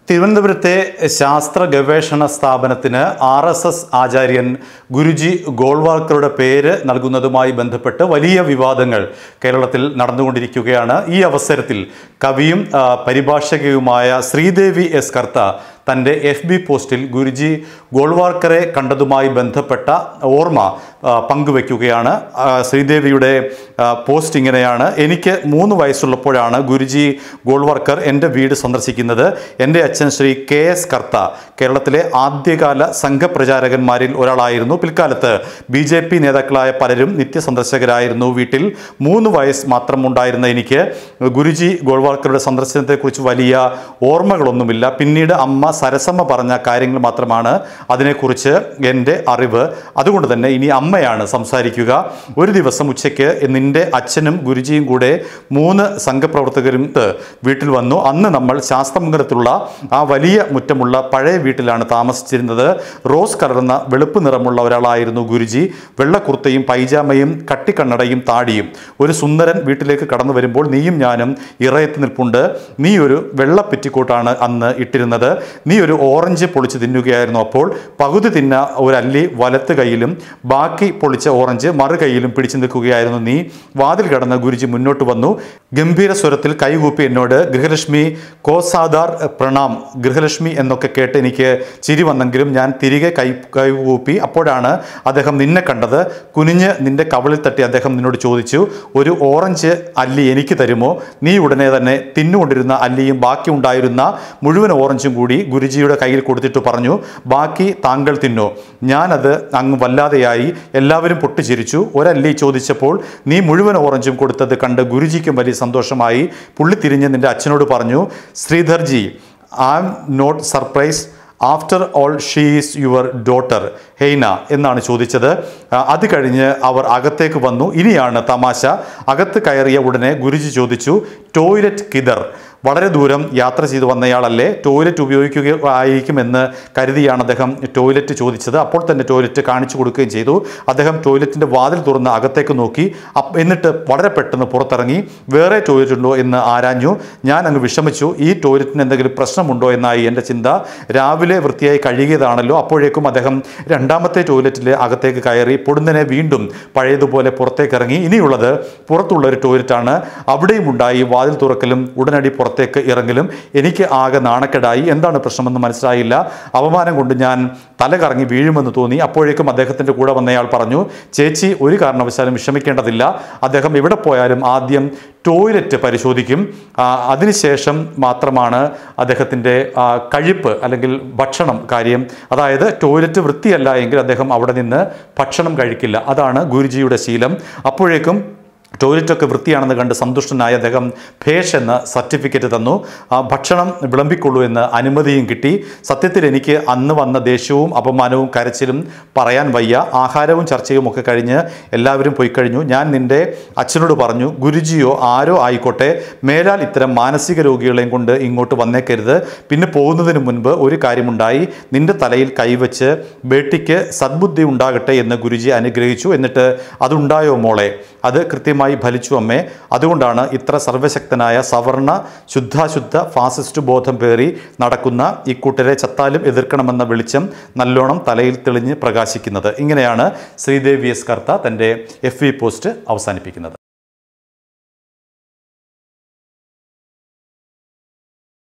തിരുവനന്തപുരത്തെ ശാസ്ത്ര ഗവേഷണ സ്ഥാപനത്തിന് ആർ എസ് എസ് ആചാര്യൻ ഗുരുജി ഗോൾവാൾക്കറുടെ പേര് നൽകുന്നതുമായി ബന്ധപ്പെട്ട് വലിയ വിവാദങ്ങൾ കേരളത്തിൽ നടന്നുകൊണ്ടിരിക്കുകയാണ് ഈ അവസരത്തിൽ കവിയും ആ, പരിഭാഷകയുമായ ശ്രീദേവി എസ് കർത്ത തൻ്റെ എഫ് ബി പോസ്റ്റിൽ ഗുരുജി ഗോൾവാർക്കറെ കണ്ടതുമായി ബന്ധപ്പെട്ട ഓർമ്മ ആ, പങ്കുവെക്കുകയാണ് ആ, ശ്രീദേവിയുടെ ആ, പോസ്റ്റ് ഇങ്ങനെയാണ് എനിക്ക് മൂന്ന് വയസ്സുള്ളപ്പോഴാണ് ഗുരുജി ഗോൾവാർക്കർ എൻ്റെ വീട് സന്ദർശിക്കുന്നത് എൻ്റെ അച്ഛൻ ശ്രീ കെ എസ് കർത്ത കേരളത്തിലെ ആദ്യകാല സംഘപ്രചാരകന്മാരിൽ ഒരാളായിരുന്നു പിൽക്കാലത്ത് ബി ജെ പി നേതാക്കളായ പലരും നിത്യസന്ദർശകരായിരുന്നു വീട്ടിൽ മൂന്ന് വയസ്സ് മാത്രം ഉണ്ടായിരുന്ന എനിക്ക് ഗുരുജി ഗോൾവാൾക്കറുടെ സന്ദർശനത്തെക്കുറിച്ച് വലിയ ഓർമ്മകളൊന്നുമില്ല പിന്നീട് അമ്മ സരസമ്മ പറഞ്ഞ കാര്യങ്ങൾ മാത്രമാണ് അതിനെക്കുറിച്ച് എൻ്റെ അറിവ് അതുകൊണ്ട് തന്നെ ഇനി അമ്മയാണ് സംസാരിക്കുക ഒരു ദിവസം ഉച്ചയ്ക്ക് നിൻ്റെ അച്ഛനും ഗുരുജിയും കൂടെ മൂന്ന് സംഘപ്രവർത്തകരും ത്ത് വീട്ടിൽ വന്നു അന്ന് നമ്മൾ ശാസ്ത്രമംഗലത്തുള്ള ആ വലിയ മുറ്റമുള്ള പഴയ വീട്ടിലാണ് താമസിച്ചിരുന്നത് റോസ് കലർന്ന വെളുപ്പ് നിറമുള്ള ഒരാളായിരുന്നു ഗുരുജി വെള്ളക്കുർത്തയും പൈജാമയും കട്ടിക്കണ്ണടയും താടിയും ഒരു സുന്ദരൻ വീട്ടിലേക്ക് കടന്നു വരുമ്പോൾ നീയും ഞാനും ഇറയത്ത് നിൽപ്പുണ്ട് നീ ഒരു വെള്ള പെറ്റിക്കോട്ടാണ് അന്ന് ഇട്ടിരുന്നത് നീ ഒരു ഓറഞ്ച് പൊളിച്ച് തിന്നുകയായിരുന്നു അപ്പോൾ പകുതി തിന്ന ഒരു അല്ലി വലത്ത് കൈയിലും ബാക്കി പൊളിച്ച ഓറഞ്ച് മറു കൈയിലും പിടിച്ചു നിൽക്കുകയായിരുന്നു നീ വാതിൽ കടന്ന് ഗുരുജി മുന്നോട്ട് വന്നു ഗംഭീര സ്വരത്തിൽ കൈകൂപ്പി എന്നോട് ഗൃഹലക്ഷ്മി കോസാദാർ പ്രണാം ഗൃഹലക്ഷ്മി എന്നൊക്കെ കേട്ട് എനിക്ക് ചിരി വന്നെങ്കിലും ഞാൻ തിരികെ കൈ കൈകൂപ്പി അപ്പോഴാണ് അദ്ദേഹം നിന്നെ കണ്ടത് കുനിഞ്ഞ് നിന്റെ കവളിൽ തട്ടി അദ്ദേഹം നിന്നോട് ചോദിച്ചു ഒരു ഓറഞ്ച് അല്ലി എനിക്ക് തരുമോ നീ ഉടനെ തന്നെ തിന്നുകൊണ്ടിരുന്ന അല്ലിയും ബാക്കി ഉണ്ടായിരുന്ന മുഴുവൻ ഓറഞ്ചും കൂടി ഗുരുജിയുടെ കയ്യിൽ കൊടുത്തിട്ട് പറഞ്ഞു ബാക്കി താങ്കൾ തിന്നു ഞാനത് അങ്ങ് വല്ലാതെയായി എല്ലാവരും പൊട്ടിച്ചിരിച്ചു ഒരല്ലി ചോദിച്ചപ്പോൾ നീ മുഴുവൻ ഓറഞ്ചും കൊടുത്തത് കണ്ട് ഗുരുജിക്കും വലിയ സന്തോഷമായി പുള്ളി തിരിഞ്ഞ് നിന്റെ അച്ഛനോട് പറഞ്ഞു Sridharji I am not surprise after all she is your daughter ഹെയ്ന എന്നാണ് ചോദിച്ചത് ആ, അത് കഴിഞ്ഞ് അവർ അകത്തേക്ക് വന്നു ഇനിയാണ് തമാശ അകത്ത് കയറിയ ഉടനെ ഗുരുജി ചോദിച്ചു ടോയ്ലറ്റ് കിതർ വളരെ ദൂരം യാത്ര ചെയ്തു വന്നയാളല്ലേ ടോയ്ലറ്റ് ഉപയോഗിക്കുക ആയിരിക്കുമെന്ന് കരുതിയാണ് അദ്ദേഹം ടോയ്ലറ്റ് ചോദിച്ചത് അപ്പോൾ തന്നെ ടോയ്ലറ്റ് കാണിച്ചു കൊടുക്കുകയും ചെയ്തു അദ്ദേഹം ടോയ്ലറ്റിൻ്റെ വാതിൽ തുറന്ന് അകത്തേക്ക് നോക്കി അപ്പ് എന്നിട്ട് വളരെ പെട്ടെന്ന് പുറത്തിറങ്ങി വേറെ ടോയ്ലറ്റ് ഉണ്ടോ എന്ന് ആരാഞ്ഞു ഞാൻ അങ്ങ് വിഷമിച്ചു ഈ ടോയ്ലറ്റിന് എന്തെങ്കിലും പ്രശ്നമുണ്ടോ എന്നായി എൻ്റെ ചിന്ത രാവിലെ വൃത്തിയായി കഴുകിയതാണല്ലോ അപ്പോഴേക്കും അദ്ദേഹം രണ്ടാമത്തെ ടോയ്ലറ്റിൽ അകത്തേക്ക് കയറി പൊടുന്നനെ വീണ്ടും പഴയതുപോലെ പുറത്തേക്ക് ഇറങ്ങി ഇനിയുള്ളത് പുറത്തുള്ള ഒരു ടോയ്ലറ്റാണ് അവിടെയും ഉണ്ടായി വാതിൽ തുറക്കലും ഉടനടി പുറത്തേക്ക് ഇറങ്ങലും എനിക്ക് ആകെ നാണക്കേടായി എന്താണ് പ്രശ്നമെന്ന് മനസ്സിലായില്ല അവമാനം കൊണ്ട് ഞാൻ തല കറങ്ങി വീഴുമെന്ന് തോന്നി അപ്പോഴേക്കും അദ്ദേഹത്തിൻ്റെ കൂടെ വന്നയാൾ പറഞ്ഞു ചേച്ചി ഒരു കാരണവശാലും വിഷമിക്കേണ്ടതില്ല അദ്ദേഹം എവിടെ പോയാലും ആദ്യം ടോയ്ലറ്റ് പരിശോധിക്കും ആ, അതിനുശേഷം മാത്രമാണ് അദ്ദേഹത്തിൻ്റെ ആ, കഴിപ്പ് അല്ലെങ്കിൽ ഭക്ഷണം കാര്യം അതായത് ടോയ്ലറ്റ് വൃത്തിയല്ല എങ്കിൽ അദ്ദേഹം അവിടെ നിന്ന് ഭക്ഷണം കഴിക്കില്ല അതാണ് ഗുരുജിയുടെ ശീലം അപ്പോഴേക്കും ടോയ്ലറ്റൊക്കെ വൃത്തിയാണെന്ന് കണ്ട് സന്തുഷ്ടനായ അദ്ദേഹം ഭേഷ് എന്ന സർട്ടിഫിക്കറ്റ് തന്നു ആ ഭക്ഷണം വിളമ്പിക്കൊള്ളൂ എന്ന് അനുമതിയും കിട്ടി സത്യത്തിൽ എനിക്ക് അന്ന് വന്ന ദേഷ്യവും അപമാനവും കരച്ചിലും പറയാൻ വയ്യ ആഹാരവും ചർച്ചയും ഒക്കെ കഴിഞ്ഞ് എല്ലാവരും പോയി കഴിഞ്ഞു ഞാൻ നിൻ്റെ അച്ഛനോട് പറഞ്ഞു ഗുരുജിയോ ആരോ ആയിക്കോട്ടെ മേലാൽ ഇത്തരം മാനസിക രോഗികളെയും കൊണ്ട് ഇങ്ങോട്ട് വന്നേക്കരുത് പിന്നെ പോകുന്നതിന് മുൻപ് ഒരു കാര്യമുണ്ടായി നിന്റെ തലയിൽ കൈവച്ച് ബേട്ടിക്ക് സദ്ബുദ്ധി ഉണ്ടാകട്ടെ എന്ന് ഗുരുജി അനുഗ്രഹിച്ചു എന്നിട്ട് അതുണ്ടായോ മോളെ അത് കൃത്യമായി ഫലിച്ചു അമ്മേ അതുകൊണ്ടാണ് ഇത്ര സർവശക്തനായ സവർണ ശുദ്ധാശുദ്ധ ഫാസിസ്റ്റ് ബോധം പേറി നടക്കുന്ന ഈ കൂട്ടരെ ചത്താലും എതിർക്കണമെന്ന വെളിച്ചം നല്ലോണം തലയിൽ തെളിഞ്ഞ് പ്രകാശിക്കുന്നത് ഇങ്ങനെയാണ് ശ്രീദേവി എസ് കർത്ത തൻ്റെ എഫ് വി പോസ്റ്റ് അവസാനിപ്പിക്കുന്നത്